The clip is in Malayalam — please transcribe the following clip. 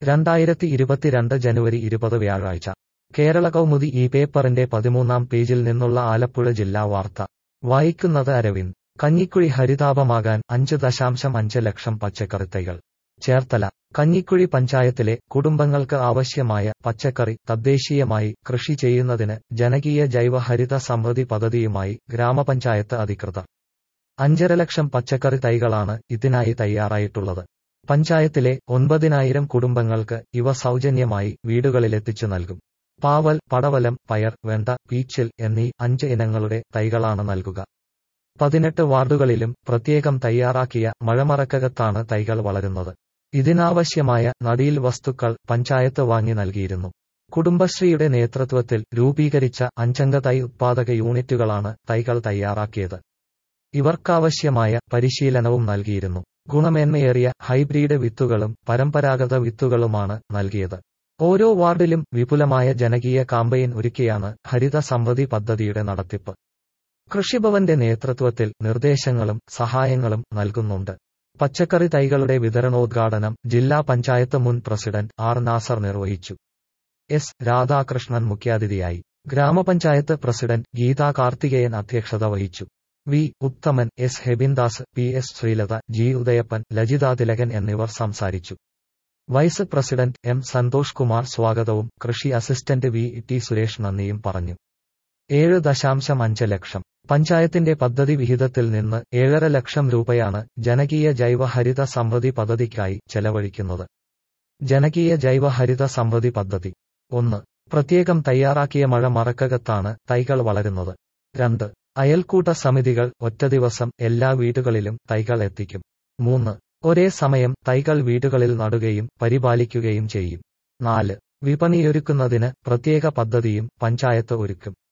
രണ്ടായിരത്തി ഇരുപത്തിരണ്ട് ജനുവരി ഇരുപത് വ്യാഴാഴ്ച കേരള കൗമുദി ഈ പേപ്പറിന്റെ പതിമൂന്നാം പേജിൽ നിന്നുള്ള ആലപ്പുഴ ജില്ലാ വാർത്ത വായിക്കുന്നത് അരവിന്ദ് കഞ്ഞിക്കുഴി ഹരിതാപമാകാൻ അഞ്ച് ദശാംശം അഞ്ച് ലക്ഷം പച്ചക്കറിത്തൈകൾ ചേർത്തല കഞ്ഞിക്കുഴി പഞ്ചായത്തിലെ കുടുംബങ്ങൾക്ക് ആവശ്യമായ പച്ചക്കറി തദ്ദേശീയമായി കൃഷി ചെയ്യുന്നതിന് ജനകീയ ജൈവ ഹരിത സമൃദ്ധി പദ്ധതിയുമായി ഗ്രാമപഞ്ചായത്ത് അധികൃതർ അഞ്ചര ലക്ഷം പച്ചക്കറി തൈകളാണ് ഇതിനായി തയ്യാറായിട്ടുള്ളത് പഞ്ചായത്തിലെ ഒൻപതിനായിരം കുടുംബങ്ങൾക്ക് ഇവ സൗജന്യമായി വീടുകളിലെത്തിച്ചു നൽകും പാവൽ പടവലം പയർ വെണ്ട പീച്ചിൽ എന്നീ അഞ്ച് ഇനങ്ങളുടെ തൈകളാണ് നൽകുക പതിനെട്ട് വാർഡുകളിലും പ്രത്യേകം തയ്യാറാക്കിയ മഴമറക്കകത്താണ് തൈകൾ വളരുന്നത് ഇതിനാവശ്യമായ നടീൽ വസ്തുക്കൾ പഞ്ചായത്ത് വാങ്ങി നൽകിയിരുന്നു കുടുംബശ്രീയുടെ നേതൃത്വത്തിൽ രൂപീകരിച്ച അഞ്ചംഗ തൈ ഉത്പാദക യൂണിറ്റുകളാണ് തൈകൾ തയ്യാറാക്കിയത് ഇവർക്കാവശ്യമായ പരിശീലനവും നൽകിയിരുന്നു ഗുണമേന്മയേറിയ ഹൈബ്രിഡ് വിത്തുകളും പരമ്പരാഗത വിത്തുകളുമാണ് നൽകിയത് ഓരോ വാർഡിലും വിപുലമായ ജനകീയ കാമ്പയിൻ ഒരുക്കിയാണ് ഹരിത സമൃദ്ധി പദ്ധതിയുടെ നടത്തിപ്പ് കൃഷിഭവന്റെ നേതൃത്വത്തിൽ നിർദ്ദേശങ്ങളും സഹായങ്ങളും നൽകുന്നുണ്ട് പച്ചക്കറി തൈകളുടെ വിതരണോദ്ഘാടനം ജില്ലാ പഞ്ചായത്ത് മുൻ പ്രസിഡന്റ് ആർ നാസർ നിർവഹിച്ചു എസ് രാധാകൃഷ്ണൻ മുഖ്യാതിഥിയായി ഗ്രാമപഞ്ചായത്ത് പ്രസിഡന്റ് ഗീതാ കാർത്തികേയൻ അധ്യക്ഷത വഹിച്ചു V Uthaman S Hebindas P S Sreelatha G Udayappan Lajitha Thilakan എന്നിവർ സംസാരിച്ചു vice president M Santhosh Kumar സ്വാഗതവും കൃഷി അസിസ്റ്റന്റ് വി ടി സുരേഷ് നന്ദിയും പറഞ്ഞു ഏഴ് ദശാംശം അഞ്ച് ലക്ഷം പഞ്ചായത്തിന്റെ പദ്ധതി വിഹിതത്തിൽ നിന്ന് ഏഴര ലക്ഷം രൂപയാണ് ജനകീയ ജൈവ ഹരിത സമൃദ്ധി പദ്ധതിക്കായി ചെലവഴിക്കുന്നത് ജനകീയ ജൈവ ഹരിത സമൃദ്ധി പദ്ധതി ഒന്ന് പ്രത്യേകം തയ്യാറാക്കിയ മഴ മറക്കകത്താണ് തൈകൾ വളരുന്നത് രണ്ട് അയൽക്കൂട്ട സമിതികൾ ഒറ്റ ദിവസം എല്ലാ വീടുകളിലും തൈകൾ എത്തിക്കും മൂന്ന് ഒരേ സമയം തൈകൾ വീടുകളിൽ നടുകയും പരിപാലിക്കുകയും ചെയ്യും നാല് വിപണിയൊരുക്കുന്നതിന് പ്രത്യേക പദ്ധതിയും പഞ്ചായത്ത് ഒരുക്കും